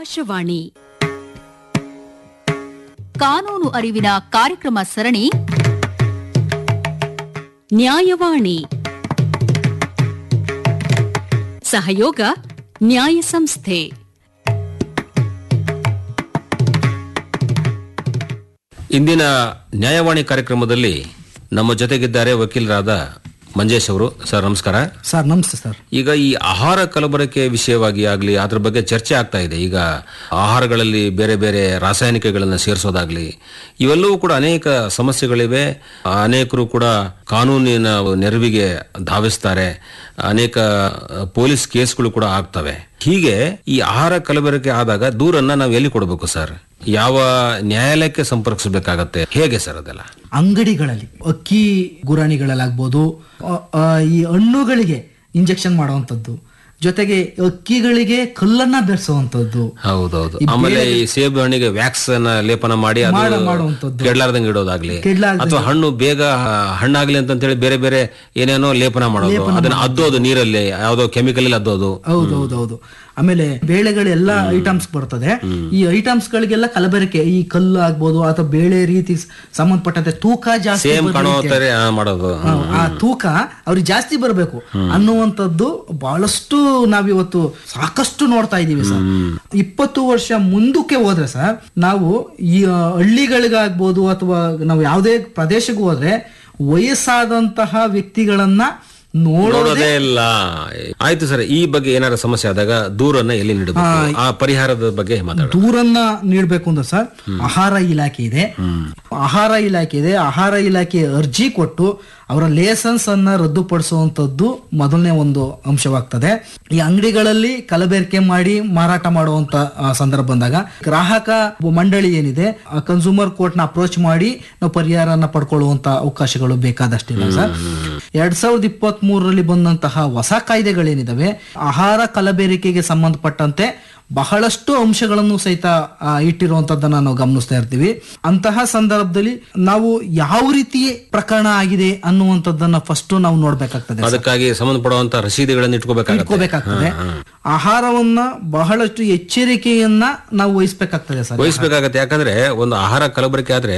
ಆಕಾಶವಾಣಿ ಕಾನೂನು ಅರಿವಿನ ಕಾರ್ಯಕ್ರಮ ಸರಣಿ ನ್ಯಾಯವಾಣಿ ಸಹಯೋಗ ನ್ಯಾಯ ಸಂಸ್ಥೆ ಇಂದಿನ ನ್ಯಾಯವಾಣಿ ಕಾರ್ಯಕ್ರಮದಲ್ಲಿ ನಮ್ಮ ಜೊತೆಗಿದ್ದಾರೆ ವಕೀಲರಾದ ಮಂಜೇಶ್ ಅವರು ಸರ್ ನಮಸ್ಕಾರ ಸರ್ ನಮಸ್ತೆ ಸರ್ ಈಗ ಈ ಆಹಾರ ಕಲಬೆರಕೆ ವಿಷಯವಾಗಿ ಆಗಲಿ ಅದ್ರ ಬಗ್ಗೆ ಚರ್ಚೆ ಆಗ್ತಾ ಇದೆ ಈಗ ಆಹಾರಗಳಲ್ಲಿ ಬೇರೆ ಬೇರೆ ರಾಸಾಯನಿಕಗಳನ್ನು ಸೇರಿಸೋದಾಗ್ಲಿ ಇವೆಲ್ಲವೂ ಕೂಡ ಅನೇಕ ಸಮಸ್ಯೆಗಳಿವೆ ಅನೇಕರು ಕೂಡ ಕಾನೂನಿನ ನೆರವಿಗೆ ಧಾವಿಸ್ತಾರೆ ಅನೇಕ ಪೊಲೀಸ್ ಕೇಸ್ಗಳು ಕೂಡ ಆಗ್ತವೆ ಹೀಗೆ ಈ ಆಹಾರ ಕಲಬೆರಕೆ ಆದಾಗ ದೂರನ್ನ ನಾವು ಎಲ್ಲಿ ಕೊಡಬೇಕು ಸರ್ ಯಾವ ನ್ಯಾಯಾಲಯಕ್ಕೆ ಸಂಪರ್ಕಿಸಬೇಕಾಗತ್ತೆ ಹೇಗೆ ಸರ್ ಅದೆಲ್ಲ ಅಂಗಡಿಗಳಲ್ಲಿ ಅಕ್ಕಿ ಗುರಾಣಿಗಳಲ್ಲಾಗ್ಬೋದು ಅ- ಆ, ಈ ಹಣ್ಣುಗಳಿಗೆ ಇಂಜೆಕ್ಷನ್ ಮಾಡುವಂಥದ್ದು ಜೊತೆಗೆ ಅಕ್ಕಿಗಳಿಗೆ ಕಲ್ಲನ್ನ ಬೆರೆಸುವಂಥದ್ದು ಹೌದೌದು ಆಮೇಲೆ ಈ ಸೇಬು ಹಣ್ಣಿಗೆ ವ್ಯಾಕ್ಸ್ ಅನ್ನ ಲೇಪನ ಮಾಡಿ ಅದು ಮಾಡ- ಮಾಡುವಂಥದ್ದು. ಕೆಡ್ಲಾರ್ದಂಗೆ ಇಡೋದಾಗ್ಲಿ ಕೆಡ್ಲಾರ್ದಂಗೆ. ಅಥವಾ ಹಣ್ಣು ಬೇಗ ಹಣ್ಣಾಗ್ಲಿ ಅಂತ ಹೇಳಿ ಬೇರೆ ಬೇರೆ ಏನೇನೋ ಲೇಪನ ಮಾಡೋದು ಅದನ್ನ ಅದ್ದೋದು ನೀರಲ್ಲಿ ಯಾವ್ದೋ ಕೆಮಿಕಲ್ ಅಲ್ಲಿ ಅದ್ದೋದು ಹೌದೌದೌದು ಆಮೇಲೆ ಬೇಳೆಗಳೆಲ್ಲ ಐಟಮ್ಸ್ ಬರ್ತದೆ ಈ ಐಟಮ್ಸ್ ಗಳಿಗೆಲ್ಲ ಕಲಬೆರಕೆ ಈ ಕಲ್ಲು ಆಗ್ಬೋದು ಅಥವಾ ಬೇಳೆ ರೀತಿ ಸ್- ಸಂಬಂಧಪಟ್ಟಂತೆ ತೂಕ ಜಾಸ್ತಿ ಸೇಮ್ ಕಾಣೋ ಬರ್ಲಿಕ್ಕೆ- ತರ ಆ, ಮಾಡೋದು ಆ, ಆ ತೂಕ ಅವ್ರಿಗೆ ಜಾಸ್ತಿ ಬರಬೇಕು ಅನ್ನುವಂಥದ್ದು ಬಹಳಷ್ಟು ನಾವಿವತ್ತು ಸಾಕಷ್ಟು ನೋಡ್ತಾ ಇದ್ದೀವಿ ಸರ್ ಇಪ್ಪತ್ತು ವರ್ಷ ಮುಂದಕ್ಕೆ ಹೋದ್ರೆ ಸರ್ ನಾವು ಈ ಆ, ಹಳ್ಳಿಗಳಿಗಾಗ್ಬೋದು ಅಥವಾ ನಾವು ಯಾವುದೇ ಪ್ರದೇಶಕ್ಕೆ ಹೋದ್ರೆ ವಯಸ್ಸಾದಂತಹ ವ್ಯಕ್ತಿಗಳನ್ನ ನೋಡೋದೇ ನೋಡೋದೇ ಇಲ್ಲ ಆಯ್ತು ಸರ್ ಈ ಬಗ್ಗೆ ಏನಾರ ಸಮಸ್ಯೆ ಆದಾಗ ದೂರನ್ನ ಎಲ್ಲಿ ನೀಡಬೇಕು ಆ ಪರಿಹಾರದ ಬಗ್ಗೆ ಮಾತಾಡ ದೂರನ್ನ ನೀಡಬೇಕು ಅಂದ್ರೆ ಸರ್ ಆಹಾರ ಇಲಾಖೆ ಇದೆ ಆಹಾರ ಇಲಾಖೆ ಇದೆ ಆಹಾರ ಇಲಾಖೆ ಅರ್ಜಿ ಕೊಟ್ಟು ಅವರ ಲೇಸನ್ಸ್ ಅನ್ನ ರದ್ದುಪಡಿಸುವಂತದ್ದು ಮೊದಲನೇ ಒಂದು ಅಂಶವಾಗ್ತದೆ ಈ ಅಂಗಡಿಗಳಲ್ಲಿ ಕಲಬೆರಕೆ ಮಾಡಿ ಮಾರಾಟ ಮಾಡುವಂತ ಆ, ಸಂದರ್ಭ ಬಂದಾಗ ಗ್ರಾಹಕ ಮಂಡಳಿ ಏನಿದೆ ಕನ್ಸೂಮರ್ ಕೋರ್ಟ್ ನ ಅಪ್ರೋಚ್ ಮಾಡಿ ನಾವು ಪರಿಹಾರನ ಪಡ್ಕೊಳ್ಳುವಂತ ಅವಕಾಶಗಳು ಬೇಕಾದಷ್ಟಿಲ್ಲ ಸರ್ ಎರಡ್ ಸಾವಿರದ ಇಪ್ಪತ್ತ್ ಮೂರರಲ್ಲಿ ಬಂದಂತಹ ಹೊಸ ಕಾಯ್ದೆಗಳೇನಿದಾವೆ ಆಹಾರ ಕಲಬೆರಕೆಗೆ ಸಂಬಂಧಪಟ್ಟಂತೆ ಬಹಳಷ್ಟು ಅಂಶಗಳನ್ನು ಸಹಿತ ಆ, ಇಟ್ಟಿರುವಂತದ್ದನ್ನ ನಾವು ಗಮನಿಸ್ತಾ ಇರ್ತೀವಿ ಅಂತಹ ಸಂದರ್ಭದಲ್ಲಿ ನಾವು ಯಾವ ರೀತಿ ಪ್ರಕರಣ ಆಗಿದೆ ಅನ್ನುವಂಥದ್ದನ್ನ ಫಸ್ಟ್ ನಾವು ನೋಡ್ಬೇಕಾಗ್ತದೆ ಅದಕ್ಕಾಗಿ ಸಂಬಂಧಪಡುವಂತ ರಸೀದಿಗಳನ್ನು ಇಟ್ಕೋಬೇಕಾಗತ್ತೆ ಇಟ್ಕೋಬೇಕಾಗ್ತದೆ ಆಹಾರವನ್ನ ಬಹಳಷ್ಟು ಎಚ್ಚರಿಕೆಯನ್ನ ನಾವು ವಹಿಸ್ಬೇಕಾಗ್ತದೆ ಸರ್ ವಹಿಸ್ಬೇಕಾಗತ್ತೆ ಯಾಕಂದ್ರೆ ಒಂದು ಆಹಾರ ಕಲಬೆರಕೆ ಆದ್ರೆ